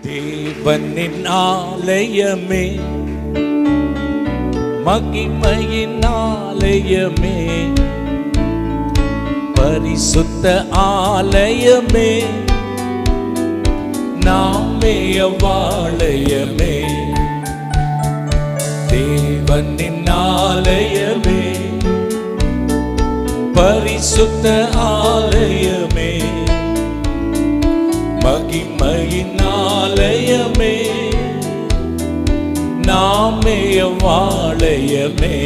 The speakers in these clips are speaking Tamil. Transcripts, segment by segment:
தேவனின் ஆலயமே மகிமையின் ஆலயமே பரிசுத்த ஆலயமே நாமே அவ்வாலயமே தேவனின் ஆலயமே பரிசுத்த ஆலயமே மகிமையின் ஆலயமே நாமே அவ்வாலயமே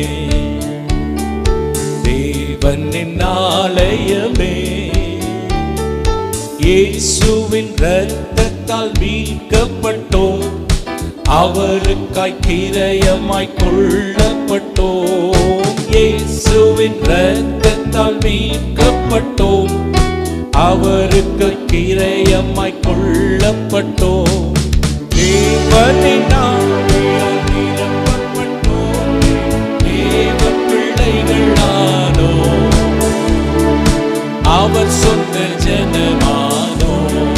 தேவனின் ஆலயமே இயேசுவின் இரத்தத்தால் மீட்கப்பட்டோம் அவருக்காய் கிரயமாய் கொள்ளப்பட்டோம் இயேசுவின் இரத்தத்தால் மீட்கப்பட்டோம் அவருக்கு கிரயமாய் கொள்ளப்பட்டோம் தேவனின் ஆவியால் நிரப்பப்பட்டோம் தேவ பிள்ளைகளானோ அவர் சொந்த ஜனமானோ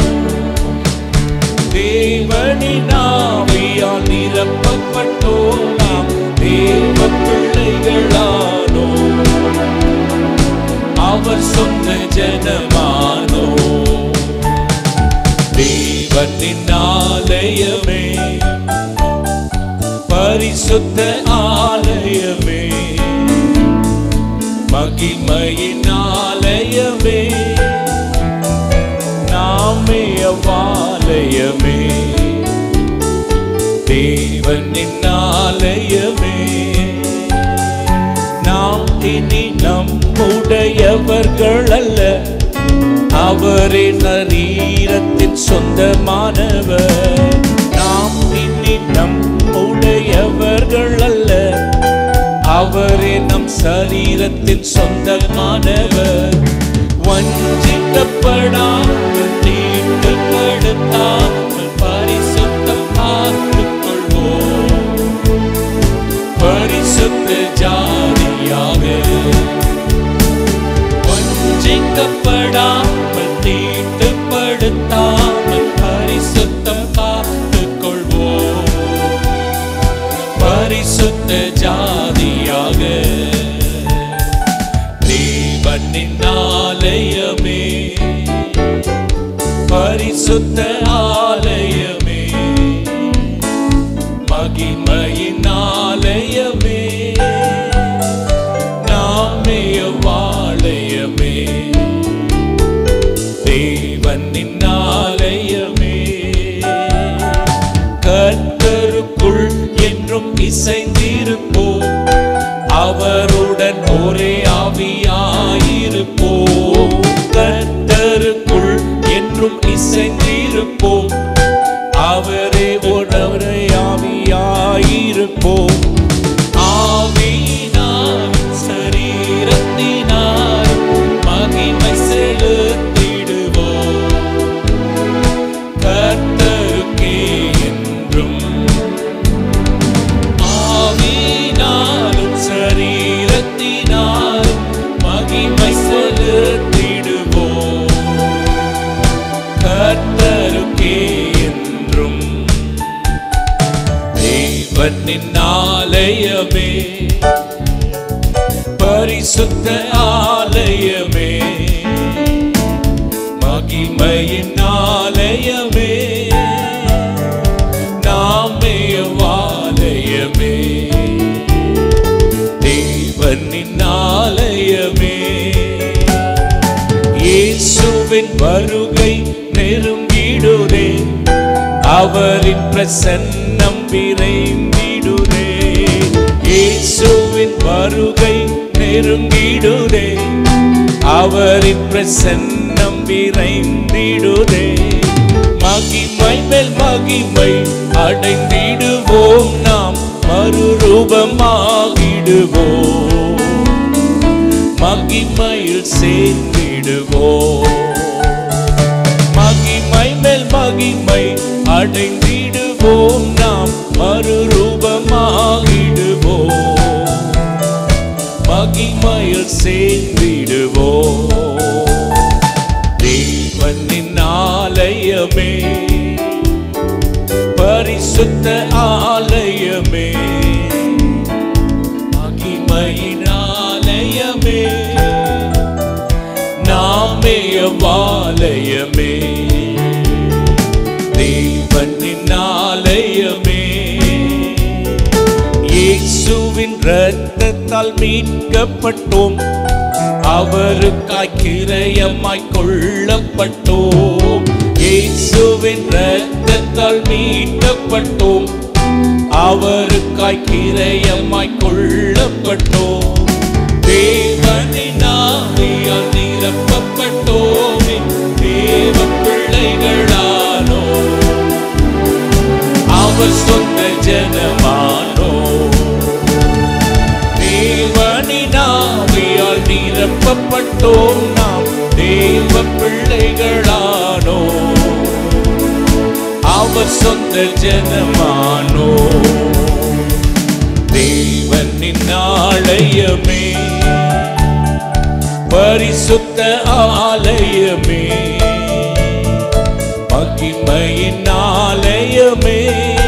தேவனின் ஆவியால் நிரப்பப்பட்டோம் நாம் தேவ பிள்ளைகளானோ அவர் சொந்த ஜனமானோ தேவனின் ஆலயமே பரிசுத்த ஆலயமே மகிமையின் ஆலயமே நாமே அவ்வாலயமே தேவனின் ஆலயமே நாம் இனி நம்முடையவர்கள் அல்ல அவரே சரீரத்தின் சொந்தமானவர் நாம் இனி நம்முடையவர்கள் அல்ல அவரே நம் சரீரத்தின் சொந்தமானவர் வஞ்சிக்கப்படாமல் தீட்டுப்படுத்தாமல் பரிசுத்தம் பார்த்துக் கொள்வோம் பரிசுத்த ஜாதியாக வஞ்சிக்கப்படாமல் தீட்டுப்படுத்தாமல் பரிசுத்தம் பார்த்துக் கொள்வோம் பரிசுத்த ஜாதியாக தேவனின் ஆலயமே பரிசுத்த ஆலயமே மகிமையின் ஆலயமே நாமே வாழயமே தேவனின் ஆலயமே கர்த்தருக்குள் என்றும் இசைந்திருப்போம் அவருடன் ஒரே ஆவியாயிருப்போம் கர்த்தருக்குள் என்றும் இசைந்திருப்போம் அவரே ஒரே ஆவியாயிருப்போம் ஆவியினால் சரீரத்தினால் மகிமை செலுத்திடுவோம் கர்த்தருக்கே என்றும் ஆவியினாலும் சரீரத்தினாலும் மகிமை செலுத்திடுவோம் கர்த்தருக்கே என்றும் தேவனின் ஆலயமே பரிசுத்த ஆலயமே மகிமையின் ஆலயமே நாமே வாலயமே தேவனின் ஆலயமே இயேசுவின் வருகை நெருங்கிடுதே அவரின் பிரசன்னம் விரைந்திடுதே இயேசுவின் வருகை நெருங்கிடுதே அவரின் பிரசன்னம் விரைந்திடுதே மகிமை மேல் மகிமை அடைந்திடுவோம் நாம் மறுரூபமாகிடுவோம் மகிமையில் சேர்ந்திடுவோம் மகிமை மேல் மகிமை அடைந்திடுவோம் நாம் மறுரூபமாகிடுவோம் மகிமையில் சேர்ந்திடுவோம் தேவனின் ஆலயமே பரிசுத்த ஆலயமே மகிமையின் ஆலயமே நாமே வாலயமே தேவனின் ஆலயமே இயேசுவின் இரத்தத்தால் மீட்கப்பட்டோம் அவருக்காய் கிரயமாய் கொள்ளப்பட்டோம் இயேசுவின் இரத்தத்தால் மீட்கப்பட்டோம் அவருக்காய் கிரயமாய் கொள்ளப்பட்டோம் தேவனின் ஆவியால் நிரப்பப்பட்டோமே தேவ பிள்ளைகளானோ அவர் சொந்த ஜனமானோ தேவனின் ஆவியால் நிரப்பப்பட்டோம் நாம் தேவ பிள்ளைகளானோ அவர் சொந்த ஜனமானோ தேவனின் ஆலயமே பரிசுத்த ஆலயமே மகிமையின் ஆலயமே